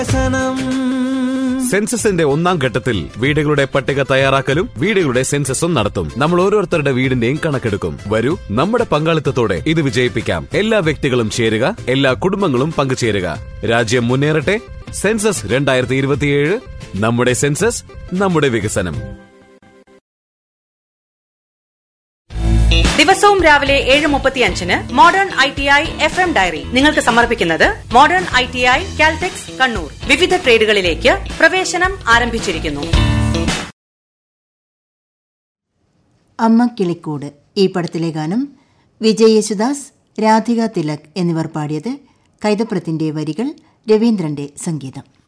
സെൻസസിന്റെ ഒന്നാം ഘട്ടത്തിൽ വീടുകളുടെ പട്ടിക തയ്യാറാക്കലും വീടുകളുടെ സെൻസസും നടത്തും നമ്മൾ ഓരോരുത്തരുടെ വീടിന്റെയും കണക്കെടുക്കും വരൂ നമ്മുടെ പങ്കാളിത്തത്തോടെ ഇത് വിജയിപ്പിക്കാം എല്ലാ വ്യക്തികളും ചേരുക എല്ലാ കുടുംബങ്ങളും പങ്കുചേരുക രാജ്യം മുന്നേറട്ടെ സെൻസസ് രണ്ടായിരത്തി ഇരുപത്തിയേഴ് നമ്മുടെ സെൻസസ് നമ്മുടെ വികസനം ദിവസവും രാവിലെ ഏഴ് മുപ്പത്തിയഞ്ചിന് modern I T I F M diary നിങ്ങൾക്ക് സമർപ്പിക്കുന്നത് modern I T I Caltex Kannur വിവിധ ട്രേഡുകളിലേക്ക് പ്രവേശനം ആരംഭിച്ചിരിക്കുന്നു അമ്മ കിളിക്കൂട് ഈ പടത്തിലെ ഗാനം വിജയ് യേശുദാസ് രാധിക തിലക് എന്നിവർ പാടിയത് കൈതപ്രത്തിന്റെ വരികൾ രവീന്ദ്രന്റെ സംഗീതം